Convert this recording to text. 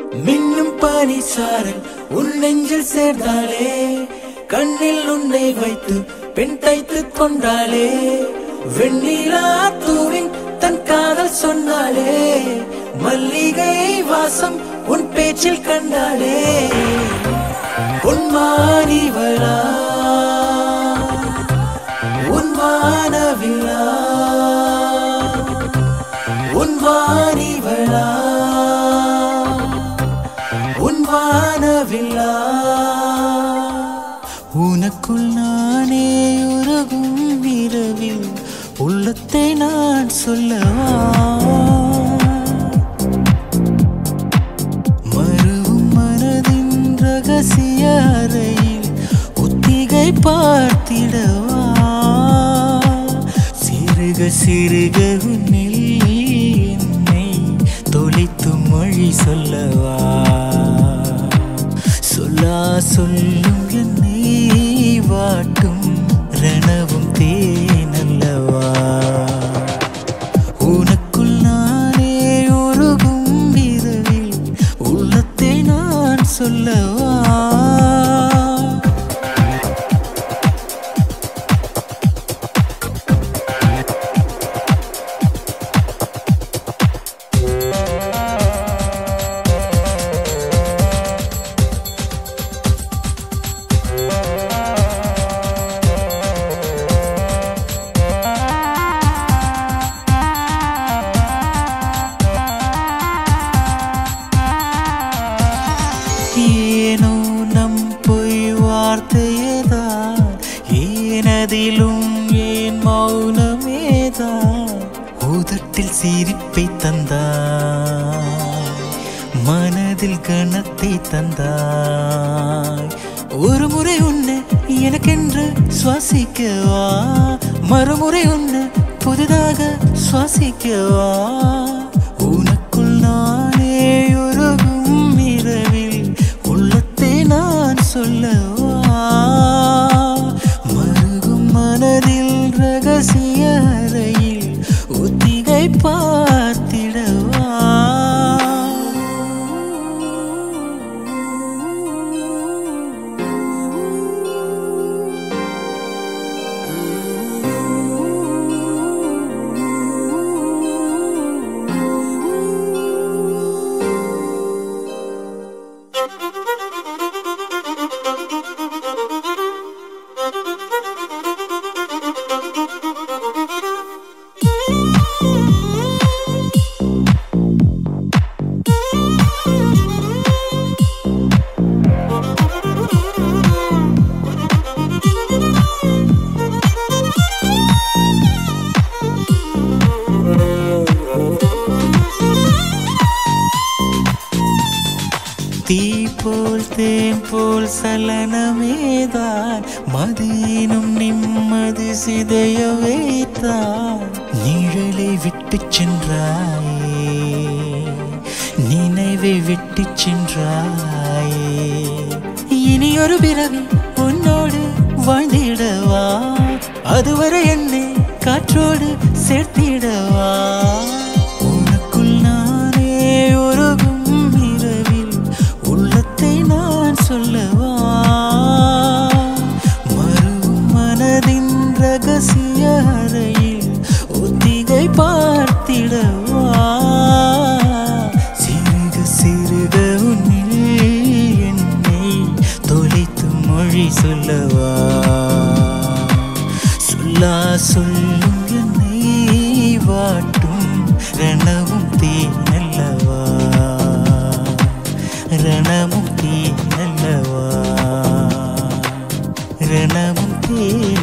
மின்னும் பனிசாரல் உன் நெஞ்சில் சேர்ந்தாளே கண்ணில் உன்னை வைத்து பெண் தைத்து கொண்டாளே வெண்ணிலா தூவின் தன் காதல் சொன்னாளே மல்லிகை வாசம் உன் பேச்சில் கண்டாளே உன்மானிவளா உன் வானவிழா உன் வானிவளா உன் வானவிழா உனக்குள் நானே உருகும் இரவில் உள்ளத்தை நான் சொல்லவா மருவும் மனதின் ரகசிய அறையில் ஒத்திகை பார்த்திடவா சிறுக சிறுக உன்னில் என்னை தொலைத்து மொழி சொல்லவா சொல்லா சொல்லும் என்னை வாட்டும் ரணவும் தேனல்லவா உனக்குள் நானே உருகும் இரவில் உள்ளத்தை நான் சொல்லவா ஏனோ நம் பொய் வார்த்தையேதான் ஏனதிலும் ஏன் மௌனமேதான் உதட்டில் சிரிப்பை தந்தாய் மனதில் கணத்தை தந்தாய் ஒரு முறை உன்னை எனக்கென்று சுவாசிக்கவா மறுமுறை உன்னை புதிதாக சுவாசிக்கவா உனக்குள் நானே உருகும் இரவில் உள்ளத்தை நான் சொல்லவா மருகும் மனதில் ரகசிய அறையில் ஒத்திகை பார்த்திடவா தீ போல் தேன் போல் சலனமேதான் மதியினும் நிம்மதி சிதைய வைத்தான் நிழலை விட்டு சென்றாயே நினைவை விட்டு சென்றாயே இனி ஒரு பிறவி உன்னோடு வாழ்ந்திடவா அதுவரை என்னை காற்றோடு சேர்த்திடவா உனக்குள் நானே உருகும் இரவில் உள்ளத்தை நான் சொல்லவா மறுவும் மனதின் ரகசிய அறையில் ஒத்திகை பார்த்திடவா சிறுக சிறுக உன்னில் என்னை தொலைத்து மொழி சொல்லவா சொல்லா சொல்லும் என்னை வாட்டும் ரணவும் தேனல்லவா ரணமும் தேனல்லவா ரணமும் தேன்